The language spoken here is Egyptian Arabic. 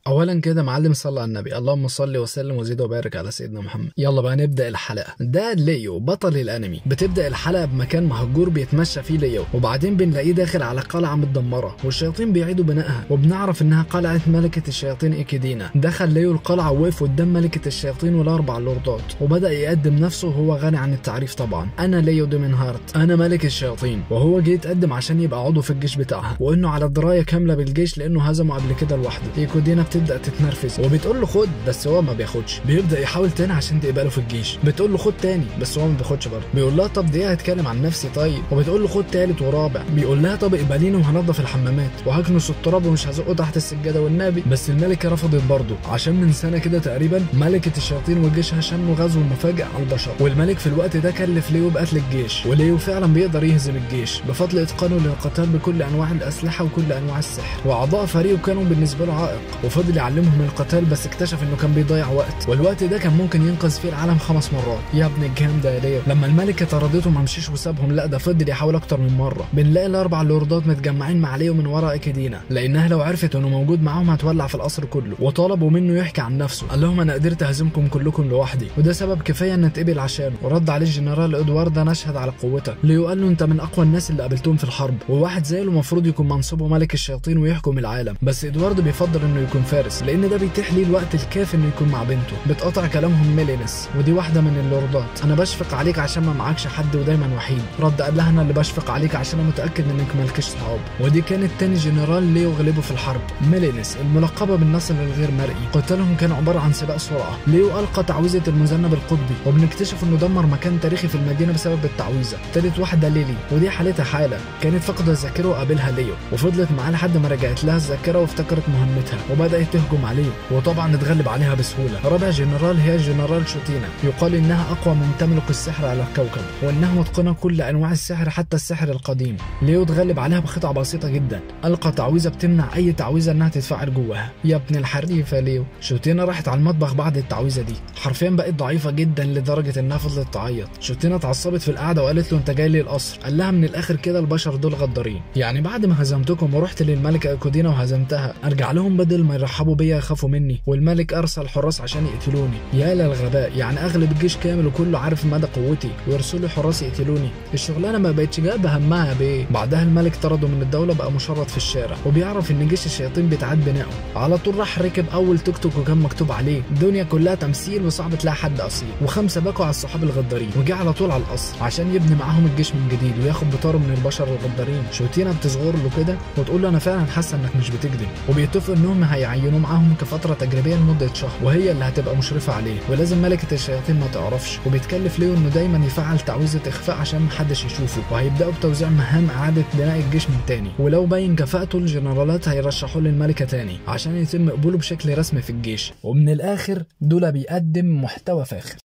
اولا كده معلم صلى على النبي اللهم صل وسلم وزيد وبارك على سيدنا محمد يلا بقى نبدا الحلقه ده ليو بطل الانمي بتبدا الحلقه بمكان مهجور بيتمشى فيه ليو وبعدين بنلاقيه داخل على قلعه متدمره والشياطين بيعيدوا بنائها وبنعرف انها قلعه ملكه الشياطين ايكيدينا دخل ليو القلعه ووقف قدام ملكه الشياطين والاربع لوردات وبدا يقدم نفسه وهو غني عن التعريف طبعا انا ليو دومين هارت انا ملك الشياطين وهو جه يتقدم عشان يبقى عضو في الجيش بتاعها وانه على درايه كامله بالجيش لانه هزمه قبل كده لوحده ايكودينا بتبدا تتنرفز وبتقول له خد بس هو ما بياخدش بيبدا يحاول تاني عشان تقبله في الجيش بتقول له خد تاني بس هو ما بياخدش برضه بيقول لها طب دقيقه هتكلم عن نفسي طيب وبتقول له خد تالت ورابع بيقول لها طب اقبليني وهنضف الحمامات وهكنس التراب ومش هزقه تحت السجاده والنبي بس الملكه رفضت برضه عشان من سنه كده تقريبا ملكه الشياطين وجيشها شنوا غزو مفاجئ على البشر والملك في الوقت ده كلف ليو بقتل الجيش وليو فعلا بيقدر يهزم الجيش بفضل اتقانه للقتال بكل انواع الاسلحه وكل انواع السحر واعضاء فريقه كانوا بالنسبه له عائق وفضل يعلمهم القتال بس اكتشف انه كان بيضيع وقت والوقت ده كان ممكن ينقذ فيه العالم خمس مرات يا ابن الجام ده يا ليو لما الملكه طردته ما مشيش وسابهم لا ده فضل يحاول اكتر من مره بنلاقي الاربع لوردات متجمعين مع ليو من ورا اكيدينا لانها لو عرفت انه موجود معاهم هتولع في القصر كله وطلبوا منه يحكي عن نفسه قال لهم انا قدرت اهزمكم كلكم لوحدي وده سبب كفايه ان اتقبل عشانه ورد عليه الجنرال ادوارد انا اشهد على قوتك ليو قال له انت من اقوى الناس اللي قابلتهم في الحرب وواحد زيه المفروض يكون منصبه ملك الشياطين ويحكم العالم بس ادوارد بيفضل انه يكون فارس لان ده بيتيح ليه الوقت الكافي انه يكون مع بنته بتقطع كلامهم ميلينس ودي واحده من اللوردات انا بشفق عليك عشان ما معكش حد ودايما وحيد رد قال لها انا اللي بشفق عليك عشان انا متاكد انك مالكش صحاب ودي كانت تاني جنرال ليو غلبه في الحرب ميلينس الملقبه بالنصر الغير مرئي قتالهم كان عباره عن سباق سرعه ليو القى تعويذه المذنب القطبي وبنكتشف انه دمر مكان تاريخي في المدينه بسبب التعويذه تالت واحده ليلي ودي حالتها حاله كانت فاقده الذاكره وقابلها ليو وفضلت معاه لحد ما رجعت لها الذاكره وافتكرت مهمتها وبدات تهجم عليه وطبعا اتغلب عليها بسهوله رابع جنرال هي جنرال شوتينا يقال انها اقوى من تملك السحر على الكوكب وانها متقنه كل انواع السحر حتى السحر القديم ليو اتغلب عليها بخطع بسيطه جدا القى تعويذه بتمنع اي تعويذه انها تتفاعل جواها يا ابن الحريفه ليو شوتينا راحت على المطبخ بعد التعويذه دي حرفيا بقت ضعيفه جدا لدرجه انها فضلت تعيط شوتينا اتعصبت في القعده وقالت له انت جاي لي القصر قال لها من الاخر كده البشر دول غدارين يعني بعد ما هزمتكم ورحت للملكه ايكودينا وهزمتها ارجع لهم بدل ما يرحبوا بيا يخافوا مني والملك ارسل حراس عشان يقتلوني يا للغباء يعني اغلب الجيش كامل وكله عارف مدى قوتي ويرسلوا حراس يقتلوني الشغلانه ما بقتش جايبه همها يا بيه بعدها الملك طرده من الدوله بقى مشرد في الشارع وبيعرف ان جيش الشياطين بيتعاد بنائه على طول راح ركب اول توك توك وكان مكتوب عليه الدنيا كلها تمثيل وصعب تلاقي حد اصيل وخمسه بكوا على الصحاب الغدارين وجه على طول على القصر عشان يبني معاهم الجيش من جديد وياخد بطاره من البشر الغدارين شوتينا بتصغر له كده وتقول له انا فعلا حاسه انك مش بتكذب وبيتفقوا انهم هيعينوه معاهم كفتره تجريبيه لمده شهر وهي اللي هتبقى مشرفه عليه ولازم ملكه الشياطين ما تعرفش وبيتكلف ليو انه دايما يفعل تعويذه اخفاء عشان محدش يشوفه وهيبداوا بتوزيع مهام اعاده بناء الجيش من تاني ولو باين كفاءته الجنرالات هيرشحوه للملكه تاني عشان يتم قبوله بشكل رسمي في الجيش ومن الاخر دولا بيقدم محتوى فاخر